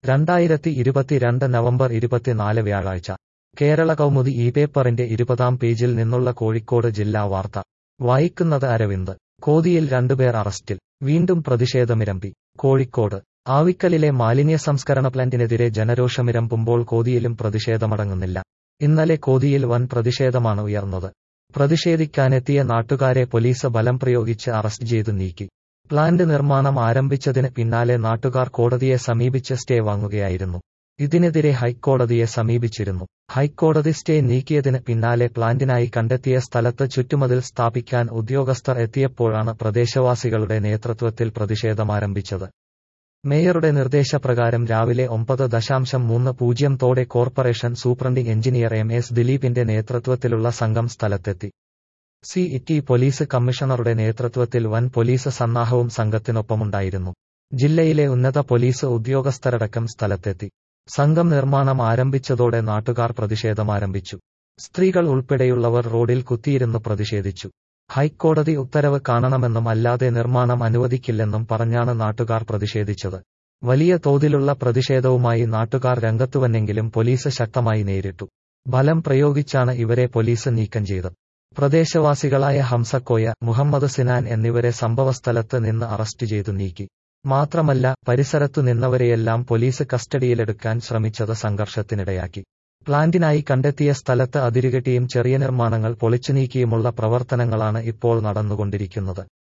രണ്ടായിരത്തി ഇരുപത്തിരണ്ട് നവംബർ ഇരുപത്തിനാല് വ്യാഴാഴ്ച കേരള കൗമുദി ഈ പേപ്പറിന്റെ ഇരുപതാം പേജിൽ നിന്നുള്ള കോഴിക്കോട് ജില്ലാ വാർത്ത വായിക്കുന്നത് അരവിന്ദ് കോതിയിൽ രണ്ടുപേർ അറസ്റ്റിൽ വീണ്ടും പ്രതിഷേധമിരമ്പി കോഴിക്കോട് ആവിക്കലിലെ മാലിന്യ സംസ്കരണ പ്ലാന്റിനെതിരെ ജനരോഷമിരമ്പുമ്പോൾ കോതിയിലും പ്രതിഷേധമടങ്ങുന്നില്ല ഇന്നലെ കോതിയിൽ വൻ പ്രതിഷേധമാണ് ഉയർന്നത് പ്രതിഷേധിക്കാനെത്തിയ നാട്ടുകാരെ പോലീസ് ബലം പ്രയോഗിച്ച് അറസ്റ്റ് ചെയ്തു നീക്കി പ്ലാന്റ് നിർമ്മാണം ആരംഭിച്ചതിന് പിന്നാലെ നാട്ടുകാർ കോടതിയെ സമീപിച്ച് സ്റ്റേ വാങ്ങുകയായിരുന്നു ഇതിനെതിരെ ഹൈക്കോടതിയെ സമീപിച്ചിരുന്നു ഹൈക്കോടതി സ്റ്റേ നീക്കിയതിന് പിന്നാലെ പ്ലാന്റിനായി കണ്ടെത്തിയ സ്ഥലത്ത് ചുറ്റുമതിൽ സ്ഥാപിക്കാൻ ഉദ്യോഗസ്ഥർ എത്തിയപ്പോഴാണ് പ്രദേശവാസികളുടെ നേതൃത്വത്തിൽ പ്രതിഷേധമാരംഭിച്ചത് മേയറുടെ നിർദ്ദേശപ്രകാരം രാവിലെ ഒമ്പത് ദശാംശം മൂന്ന് പൂജ്യം തോടെ corporation superintending engineer M S ദിലീപിന്റെ നേതൃത്വത്തിലുള്ള സംഘം സ്ഥലത്തെത്തി സി ഇറ്റി പോലീസ് കമ്മീഷണറുടെ നേതൃത്വത്തിൽ വൻ പോലീസ് സന്നാഹവും സംഘത്തിനൊപ്പമുണ്ടായിരുന്നു ജില്ലയിലെ ഉന്നത പോലീസ് ഉദ്യോഗസ്ഥരടക്കം സ്ഥലത്തെത്തി സംഘം നിർമ്മാണം ആരംഭിച്ചതോടെ നാട്ടുകാർ പ്രതിഷേധമാരംഭിച്ചു സ്ത്രീകൾ ഉൾപ്പെടെയുള്ളവർ റോഡിൽ കുത്തിയിരുന്നു പ്രതിഷേധിച്ചു ഹൈക്കോടതി ഉത്തരവ് കാണണമെന്നും അല്ലാതെ നിർമ്മാണം അനുവദിക്കില്ലെന്നും പറഞ്ഞാണ് നാട്ടുകാർ പ്രതിഷേധിച്ചത് വലിയ തോതിലുള്ള പ്രതിഷേധവുമായി നാട്ടുകാർ രംഗത്തുവന്നെങ്കിലും പോലീസ് ശക്തമായി നേരിട്ടു ബലം പ്രയോഗിച്ചാണ് ഇവരെ പോലീസ് നീക്കം ചെയ്തത് പ്രദേശവാസികളായ ഹംസക്കോയ മുഹമ്മദ് സിനാൻ എന്നിവരെ സംഭവസ്ഥലത്ത് നിന്ന് അറസ്റ്റ് ചെയ്തു നീക്കി മാത്രമല്ല പരിസരത്തു നിന്നവരെയെല്ലാം പോലീസ് കസ്റ്റഡിയിലെടുക്കാൻ ശ്രമിച്ചത് സംഘർഷത്തിനിടയാക്കി പ്ലാന്റിനായി കണ്ടെത്തിയ സ്ഥലത്ത് അതിരുകെട്ടിയും ചെറിയ നിർമ്മാണങ്ങൾ പൊളിച്ചുനീക്കിയുമുള്ള പ്രവർത്തനങ്ങളാണ് ഇപ്പോൾ നടന്നുകൊണ്ടിരിക്കുന്നത്